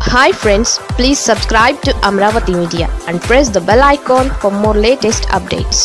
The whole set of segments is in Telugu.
hi friends please subscribe to Amaravati media and press the bell icon for more latest updates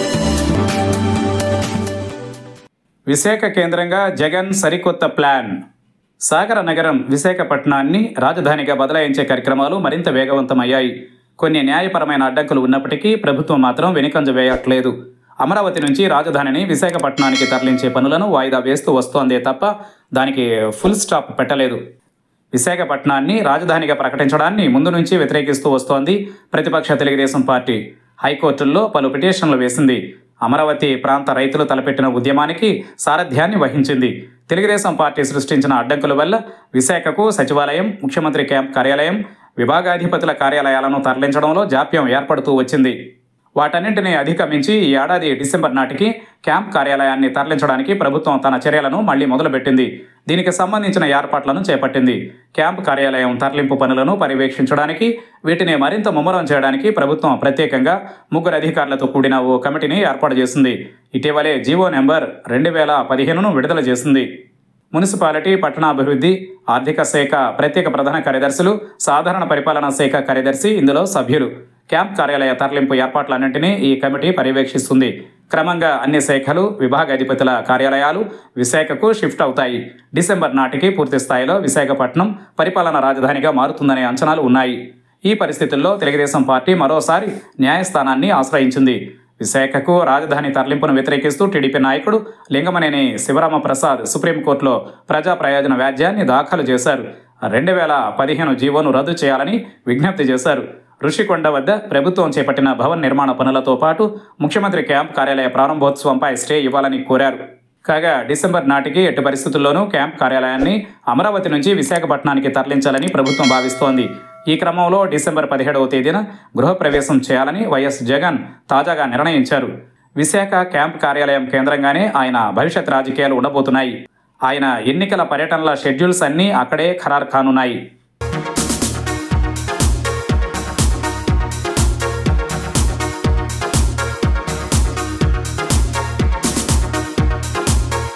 Visakha కేంద్రంగా జగన్ సరికొత్త ప్లాన్ సాగర నగరం విశాఖపట్నాన్ని రాజధానిగా బదలాయించే కార్యక్రమాలు మరింత వేగవంతమయ్యాయి కొన్ని న్యాయపరమైన అడ్డంకులు ఉన్నప్పటికీ ప్రభుత్వం మాత్రం వెనుకంజ వేయట్లేదు అమరావతి నుంచి రాజధానిని విశాఖపట్నానికి తరలించే పనులను వాయిదా వేస్తూ వస్తోందే తప్ప దానికి ఫుల్ స్టాప్ పెట్టలేదు విశాఖపట్నాన్ని రాజధానిగా ప్రకటించడాన్ని ముందు నుంచి వ్యతిరేకిస్తూ వస్తోంది ప్రతిపక్ష తెలుగుదేశం పార్టీ హైకోర్టుల్లో పలు పిటిషన్లు వేసింది అమరావతి ప్రాంత రైతులు తలపెట్టిన ఉద్యమానికి సారథ్యాన్ని వహించింది తెలుగుదేశం పార్టీ సృష్టించిన అడ్డంకుల వల్ల విశాఖకు సచివాలయం ముఖ్యమంత్రి క్యాంప్ కార్యాలయం విభాగాధిపతుల కార్యాలయాలను తరలించడంలో జాప్యం ఏర్పడుతూ వచ్చింది వాటన్నింటినీ అధిగమించి ఈ ఏడాది డిసెంబర్ నాటికి క్యాంప్ కార్యాలయాన్ని తరలించడానికి ప్రభుత్వం తన చర్యలను మళ్లీ మొదలుపెట్టింది దీనికి సంబంధించిన ఏర్పాట్లను చేపట్టింది క్యాంప్ కార్యాలయం తరలింపు పనులను పర్యవేక్షించడానికి వీటిని మరింత ముమ్మరం చేయడానికి ప్రభుత్వం ప్రత్యేకంగా ముగ్గురు అధికారులతో కూడిన ఓ కమిటీని ఏర్పాటు చేసింది ఇటీవలే జీవో నెంబర్ రెండు వేల పదిహేనును విడుదల చేసింది మున్సిపాలిటీ పట్టణాభివృద్ధి ఆర్థిక శాఖ ప్రత్యేక ప్రధాన కార్యదర్శులు సాధారణ పరిపాలనా శాఖ కార్యదర్శి ఇందులో సభ్యులు క్యాంప్ కార్యాలయ తరలింపు ఏర్పాట్లన్నింటినీ ఈ కమిటీ పర్యవేక్షిస్తుంది క్రమంగా అన్ని శాఖలు విభాగాధిపతుల కార్యాలయాలు విశాఖకు షిఫ్ట్ అవుతాయి డిసెంబర్ నాటికి పూర్తి స్థాయిలో విశాఖపట్నం పరిపాలనా రాజధానిగా మారుతుందనే అంచనాలు ఉన్నాయి ఈ పరిస్థితుల్లో తెలుగుదేశం పార్టీ మరోసారి న్యాయస్థానాన్ని ఆశ్రయించింది విశాఖకు రాజధాని తరలింపును వ్యతిరేకిస్తూ టీడీపీ నాయకుడు లింగమనేని శివరామ ప్రసాద్ సుప్రీంకోర్టులో ప్రజా ప్రయోజన వ్యాజ్యాన్ని దాఖలు చేశారు రెండు వేల పదిహేను జీవోను రద్దు చేయాలని విజ్ఞప్తి చేశారు ఋషికొండ వద్ద ప్రభుత్వం చేపట్టిన భవన్ నిర్మాణ పనులతో పాటు ముఖ్యమంత్రి క్యాంప్ కార్యాలయ ప్రారంభోత్సవంపై స్టే ఇవ్వాలని కోరారు కాగా డిసెంబర్ నాటికి ఎట్టి పరిస్థితుల్లోనూ క్యాంప్ కార్యాలయాన్ని అమరావతి నుంచి విశాఖపట్నానికి తరలించాలని ప్రభుత్వం భావిస్తోంది ఈ క్రమంలో డిసెంబర్ పదిహేడవ తేదీన గృహప్రవేశం చేయాలని వైఎస్ జగన్ తాజాగా నిర్ణయించారు విశాఖ క్యాంప్ కార్యాలయం కేంద్రంగానే ఆయన భవిష్యత్ రాజకీయాలు ఉండబోతున్నాయి ఆయన ఎన్నికల పర్యటనల షెడ్యూల్స్ అన్నీ అక్కడే ఖరారు కానున్నాయి